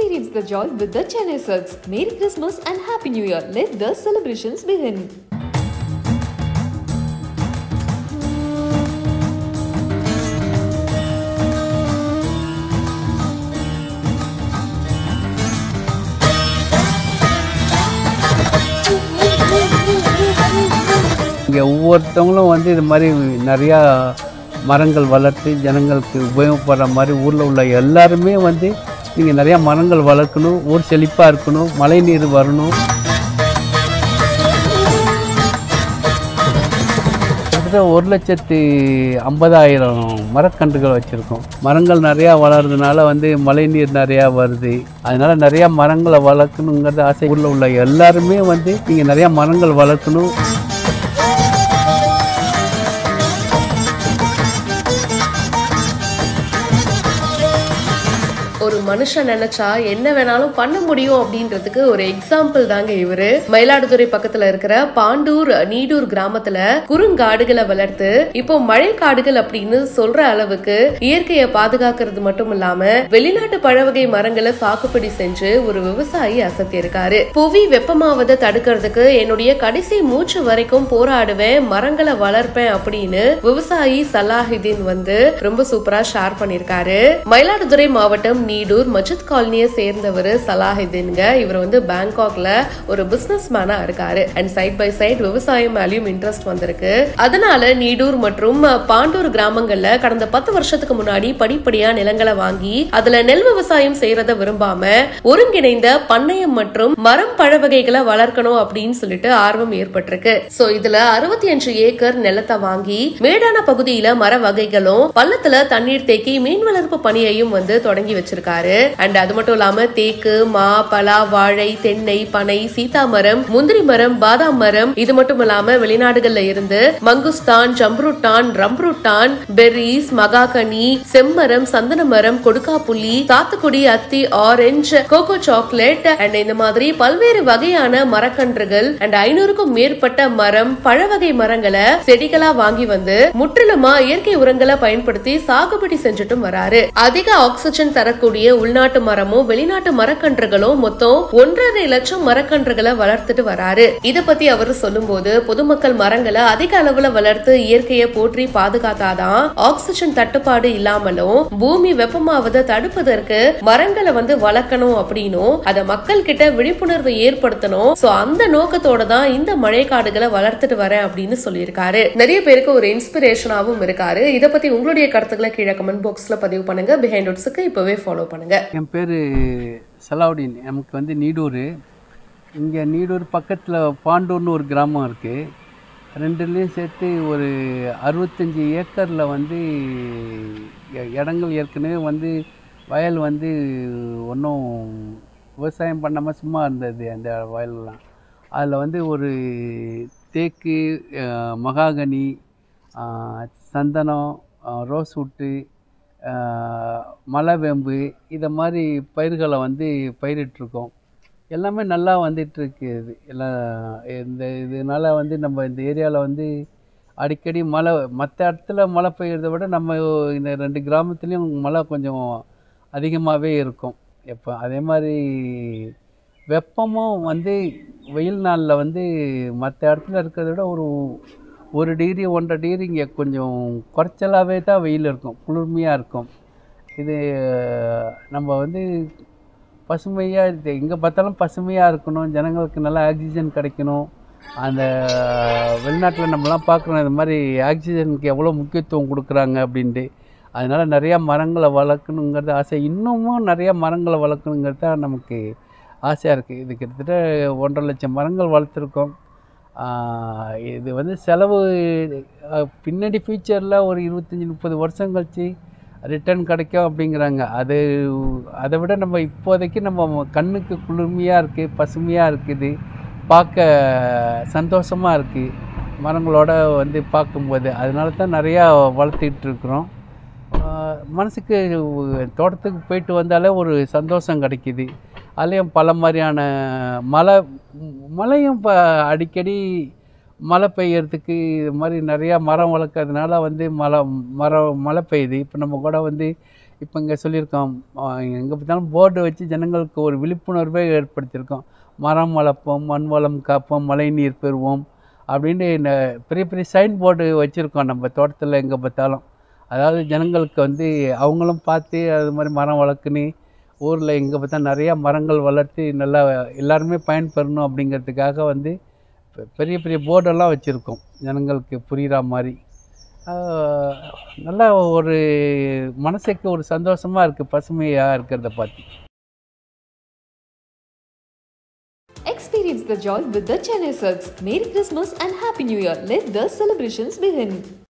Experience the joy with the Chennai Silks. Merry Christmas and Happy New Year. Let the celebrations begin. இங்கே ஒவ்வொருத்தவங்களும் வந்து இது மாதிரி நிறையா மரங்கள் வளர்த்து ஜனங்களுக்கு உபயோகப்படுற மாதிரி ஊரில் உள்ள எல்லாருமே வந்து நீங்கள் நிறையா மரங்கள் வளர்க்கணும் ஊர் செழிப்பாக இருக்கணும் மழை நீர் வரணும் கிட்டத்தட்ட ஒரு லட்சத்து ஐம்பதாயிரம் மரக்கன்றுகள் வச்சுருக்கோம் மரங்கள் நிறையா வளர்றதுனால வந்து மழைநீர் நிறையா வருது அதனால நிறையா மரங்களை வளர்க்கணுங்கிறது ஆசை ஊரில் உள்ள எல்லாருமே வந்து நீங்கள் நிறையா மரங்கள் வளர்க்கணும் ஒரு மனுஷன் நினைச்சா என்ன வேணாலும் பண்ண முடியும் அப்படின்றதுக்கு ஒரு எக்ஸாம்பிள் தாங்க இவரு மயிலாடுதுறை பக்கத்துல இருக்கிற பாண்டூர் நீடூர் கிராமத்துல குறுங்காடுகளை வளர்த்து இப்போ மழை காடுகள் அப்படின்னு சொல்ற அளவுக்கு இயற்கையை பாதுகாக்கிறது மட்டும் இல்லாம வெளிநாட்டு பழவகை மரங்களை சாகுபடி செஞ்சு ஒரு விவசாயி அசத்தியிருக்காரு புவி வெப்பமாவதை தடுக்கிறதுக்கு என்னுடைய கடைசி மூச்சு வரைக்கும் போராடுவேன் மரங்களை வளர்ப்பேன் அப்படின்னு விவசாயி சலாஹிதீன் வந்து ரொம்ப சூப்பரா ஷேர் பண்ணிருக்காரு மயிலாடுதுறை மாவட்டம் நீடூர் மஜித் காலனியை சேர்ந்தவர் சலாஹிதீன்ங்க இவர் வந்து பேங்காக்ல ஒரு பிசினஸ் மேனா இருக்காரு அண்ட் சைட் பை சைட் விவசாயம் மேலயும் இன்ட்ரெஸ்ட் வந்திருக்கு அதனால நீடூர் மற்றும் பாண்டூர் கிராமங்கள்ல கடந்த பத்து வருஷத்துக்கு முன்னாடி படிப்படியா நிலங்களை வாங்கி அதுல நெல் விவசாயம் செய்யறத விரும்பாம ஒருங்கிணைந்த பண்ணையம் மற்றும் மரம் பழ வகைகளை வளர்க்கணும் அப்படின்னு சொல்லிட்டு ஆர்வம் ஏற்பட்டிருக்கு சோ இதுல அறுபத்தி அஞ்சு ஏக்கர் நிலத்தை வாங்கி மேடான பகுதியில மர வகைகளும் பள்ளத்துல தண்ணீர் தேக்கி மீன் வளர்ப்பு பணியையும் வந்து தொடங்கி வச்சிருக்காரு அண்ட் அது மட்டும் இல்லாம தேக்கு மா பலா வாழை தென்னை பனை சீதா மரம் முந்திரி மரம் பாதாம் மரம் இது மட்டும் இல்லாம வெளிநாடுகள்ல இருந்து மங்குஸ்தான் ஜம்ருட்டான் ரம்ருட்டான் பெர்ரிஸ் மகாகனி செம்மரம் சந்தன மரம் கொடுக்காப்புள்ளி சாத்துக்குடி அத்தி ஆரஞ்சு கோகோ சாக்லேட் அண்ட் இந்த மாதிரி பல்வேறு வகையான மரக்கன்றுகள் அண்ட் ஐநூறுக்கும் மேற்பட்ட மரம் பழவகை மரங்களை செடிகளா வாங்கி வந்து முற்றிலுமா இயற்கை உரங்களை பயன்படுத்தி சாகுபடி செஞ்சுட்டும் வராரு அதிக ஆக்சிஜன் தரக்கூடிய உள்நாட்டு மரமும் வெளிநாட்டு மரக்கன்றுகளும் மொத்தம் ஒன்றரை லட்சம் மரக்கன்றுகளை வளர்த்துட்டு வராரு இத பத்தி அவர் சொல்லும்போது பொதுமக்கள் மரங்களை அதிக அளவுல வளர்த்து இயற்கையை போற்றி பாதுகாத்தாதான் ஆக்சிஜன் தட்டுப்பாடு இல்லாமலும் பூமி வெப்பமாவதை தடுப்பதற்கு மரங்களை வந்து வளர்க்கணும் அப்படின்னும் அத மக்கள் கிட்ட விழிப்புணர்வை ஏற்படுத்தணும் சோ அந்த நோக்கத்தோட தான் இந்த மழைக்காடுகளை வளர்த்துட்டு வரேன் அப்படின்னு சொல்லியிருக்காரு நிறைய பேருக்கு ஒரு இன்ஸ்பிரேஷனாவும் இருக்காரு இத பத்தி உங்களுடைய கருத்துக்களை கீழே கமெண்ட் பாக்ஸ்ல பதிவு பண்ணுங்க பிஹைண்ட் உட்ஸுக்கு இப்பவே ஃபாலோ பண்ணுங்க என் பேர் சலாவுதீன் நமக்கு வந்து நீடூர் இங்கே நீடூர் பக்கத்தில் பாண்டூர்னு ஒரு கிராமம் இருக்குது ரெண்டுலேயும் சேர்த்து ஒரு அறுபத்தஞ்சி ஏக்கரில் வந்து எ- இடங்கள் ஏற்கனவே வந்து வயல் வந்து ஒன்றும் விவசாயம் பண்ணாமல் சும்மா இருந்தது அந்த வயல்லாம் அதில் வந்து ஒரு தேக்கு அஹ், மகாகனி அஹ், சந்தனம் அஹ், ரோஸ்வுட்டு ஆஹ் மலைவேம்பு இதை மாதிரி பயிர்களை வந்து பயிரிட்டிருக்கோம் எல்லாமே நல்லா வந்துட்டுருக்கு இது எல்லாம் இந்த இதனால் வந்து நம்ம இந்த ஏரியாவில் வந்து அடிக்கடி மழை மற்ற இடத்துல மழை பெய்யறதை விட நம்ம இந்த ரெண்டு கிராமத்துலேயும் மழை கொஞ்சம் அதிகமாகவே இருக்கும் எப்போ அதே மாதிரி வெப்பமும் வந்து வெயில் நாளில் வந்து மற்ற இடத்துல இருக்கிறத விட ஒரு ஒரு டிகிரி ஒன்றரை டிகிரி இங்கே கொஞ்சம் குறைச்சலாகவே தான் வெயில் இருக்கும் குளிர்மையாக இருக்கும் இது நம்ம வந்து பசுமையாக இது எங்கே பார்த்தாலும் பசுமையாக இருக்கணும் ஜனங்களுக்கு நல்லா ஆக்சிஜன் கிடைக்கணும் அந்த வெளிநாட்டில் நம்மலாம் பார்க்குறோம் இந்த மாதிரி ஆக்சிஜனுக்கு எவ்வளோ முக்கியத்துவம் கொடுக்குறாங்க அப்படின்ட்டு அதனால் நிறையா மரங்களை வளர்க்கணுங்கிறது ஆசை இன்னமும் நிறையா மரங்களை வளர்க்கணுங்கிறது தான் நமக்கு ஆசையாக இருக்குது இது கிட்டத்தட்ட ஒன்றரை லட்சம் மரங்கள் வளர்த்துருக்கோம் ஆஹ் இது வந்து செலவு அஹ், பின்னாடி ஃபியூச்சரில் ஒரு இருபத்தஞ்சி முப்பது வருஷம் கழிச்சு ரிட்டர்ன் கிடைக்கும் அப்படிங்கிறாங்க அது அதை விட நம்ம இப்போதைக்கு நம்ம கண்ணுக்கு குளுமையாக இருக்குது பசுமையாக இருக்குது பார்க்க சந்தோஷமாக இருக்குது மரங்களோட வந்து பார்க்கும்போது அதனால தான் நிறையா வளர்த்துக்கிட்டு இருக்கிறோம் ஆஹ் மனசுக்கு தோட்டத்துக்கு போயிட்டு வந்தாலே ஒரு சந்தோஷம் கிடைக்கிது அதுலேயும் பல மாதிரியான மழை மழையும் இப்போ அடிக்கடி மழை பெய்யறதுக்கு இது மாதிரி நிறையா மரம் வளர்க்கறதுனால வந்து மழை மரம் மழை பெய்யுது இப்போ நம்ம கூட வந்து இப்போ இங்கே சொல்லியிருக்கோம் எங்கே பார்த்தாலும் போர்டு வச்சு ஜனங்களுக்கு ஒரு விழிப்புணர்வை ஏற்படுத்தியிருக்கோம் மரம் வளர்ப்போம் மண் வளம் காப்போம் மழை நீர் பெறுவோம் அப்படின்னு இந்த பெரிய பெரிய சைன் போர்டு வச்சுருக்கோம் நம்ம தோட்டத்தில் எங்கே பார்த்தாலும் அதாவது ஜனங்களுக்கு வந்து அவங்களும் பார்த்து அது மாதிரி மரம் வளர்க்குன்னு ஊரில் எங்கே பார்த்தா நிறையா மரங்கள் வளர்த்து நல்லா எல்லாருமே பயன்பெறணும் அப்படிங்கிறதுக்காக வந்து பெ- பெரிய பெரிய போர்டெல்லாம் வச்சுருக்கோம் ஜனங்களுக்கு புரிகிற மாதிரி ஆஹ், நல்லா ஒரு மனசுக்கு ஒரு சந்தோஷமாக இருக்குது பசுமையாக இருக்கிறத பார்த்து Experience the joy with the Chennai Silks. Merry Christmas and Happy New Year. Let the celebrations begin.